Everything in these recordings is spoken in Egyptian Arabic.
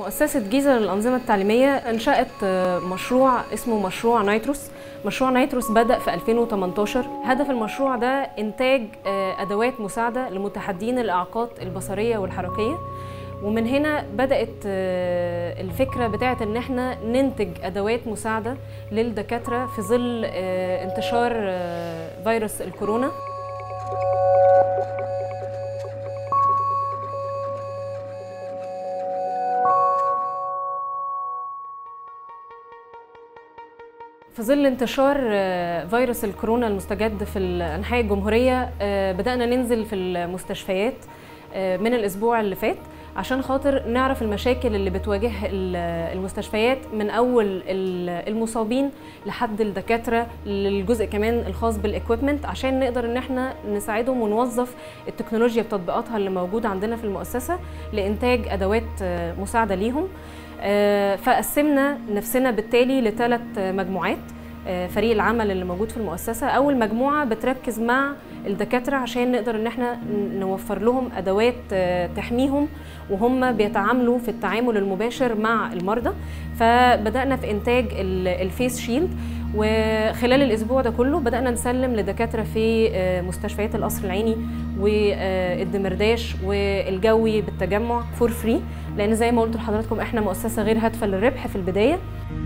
مؤسسة جيزة للأنظمة التعليمية أنشأت مشروع اسمه مشروع نايتروس مشروع نايتروس بدأ في 2018 هدف المشروع ده إنتاج أدوات مساعدة لمتحدين الإعاقات البصرية والحركية ومن هنا بدأت الفكرة بتاعت إن احنا ننتج أدوات مساعدة للدكاترة في ظل انتشار فيروس الكورونا في ظل انتشار فيروس الكورونا المستجد في انحاء الجمهوريه بدانا ننزل في المستشفيات من الاسبوع اللي فات عشان خاطر نعرف المشاكل اللي بتواجه المستشفيات من اول المصابين لحد الدكاتره للجزء كمان الخاص بالاكويبمنت عشان نقدر ان احنا نساعدهم ونوظف التكنولوجيا بتطبيقاتها اللي موجوده عندنا في المؤسسه لانتاج ادوات مساعده ليهم فقسمنا نفسنا بالتالي لثلاث مجموعات فريق العمل اللي موجود في المؤسسة أول مجموعة بتركز مع الدكاترة عشان نقدر إن احنا نوفر لهم أدوات تحميهم وهم بيتعاملوا في التعامل المباشر مع المرضى فبدأنا في إنتاج الفيس شيلد وخلال الأسبوع ده كله بدأنا نسلم لدكاترة في مستشفيات القصر العيني والدمرداش والجوي بالتجمع فور فري لأن زي ما قلت لحضراتكم احنا مؤسسة غير هادفة للربح في البداية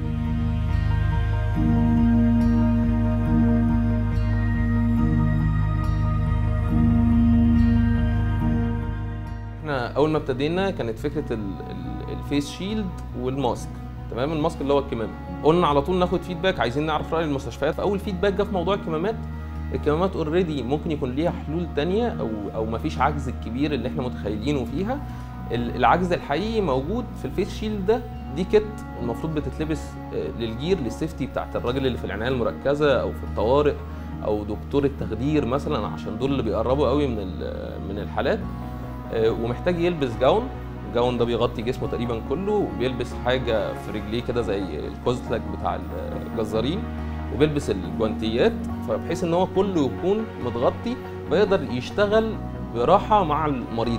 احنا اول ما ابتدينا كانت فكره الفيس شيلد والماسك تمام الماسك اللي هو الكمامه قلنا على طول ناخد فيدباك عايزين نعرف راي المستشفيات فاول فيدباك جه في موضوع الكمامات الكمامات اوريدي ممكن يكون ليها حلول تانية او او ما فيش عجز الكبير اللي احنا متخيلينه فيها العجز الحقيقي موجود في الفيس شيلد ده دي كت المفروض بتتلبس للجير للسيفتي بتاعت الراجل اللي في العنايه المركزه او في الطوارئ او دكتور التخدير مثلا عشان دول اللي بيقربوا قوي من من الحالات ومحتاج يلبس جاون الجاون ده بيغطي جسمه تقريبا كله وبيلبس حاجه في رجليه كده زي الكوزلك بتاع الجزارين وبيلبس الجوانتيات فبحيث ان هو كله يكون متغطي فيقدر يشتغل براحه مع المريض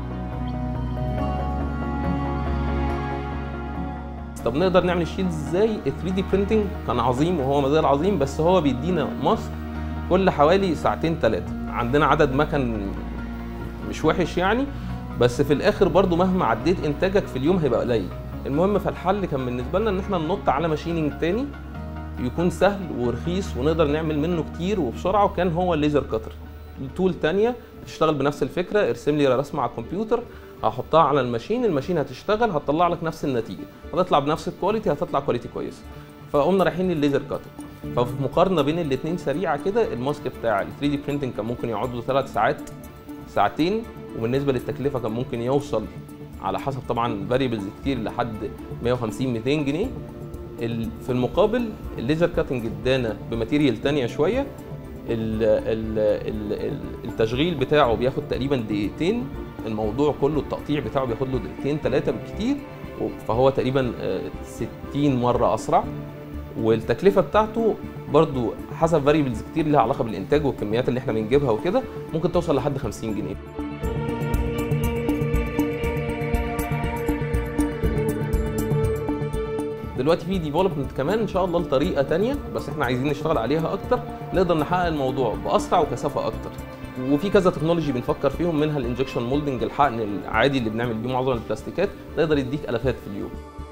طب نقدر نعمل الشيلد ازاي ال 3 دي برينتنج كان عظيم وهو ما زال عظيم بس هو بيدينا ماسك كل حوالي ساعتين ثلاثه عندنا عدد مكن مش وحش يعني بس في الاخر برضو مهما عديت انتاجك في اليوم هيبقى قليل المهم فالحل كان بالنسبه لنا ان احنا ننط على ماشيننج تاني يكون سهل ورخيص ونقدر نعمل منه كتير وبسرعه وكان هو الليزر كاتر تول تانية بتشتغل بنفس الفكره ارسم لي رسمه على الكمبيوتر هحطها على الماشين الماشين هتشتغل هتطلع لك نفس النتيجه هتطلع بنفس الكواليتي هتطلع كواليتي كويسه فقمنا رايحين للليزر كاتر ففي مقارنه بين الاثنين سريعه كده الماسك بتاع ال 3 دي برينتنج كان ممكن يقعد له ثلاث ساعات ساعتين وبالنسبه للتكلفه كان ممكن يوصل على حسب طبعا فاريبلز كتير لحد 150 200 جنيه في المقابل الليزر كاتنج ادانا بماتيريال تانية شويه التشغيل بتاعه بياخد تقريبا دقيقتين الموضوع كله التقطيع بتاعه بياخد له دقيقتين ثلاثه بالكتير فهو تقريبا 60 مره اسرع والتكلفه بتاعته برضو حسب فاريبلز كتير لها علاقه بالانتاج والكميات اللي احنا بنجيبها وكده ممكن توصل لحد 50 جنيه دلوقتي في ديفلوبمنت كمان ان شاء الله لطريقه تانية بس احنا عايزين نشتغل عليها اكتر نقدر نحقق الموضوع باسرع وكثافه اكتر وفي كذا تكنولوجي بنفكر فيهم منها الانجكشن مولدنج الحقن العادي اللي بنعمل بيه معظم البلاستيكات ده يقدر يديك الافات في اليوم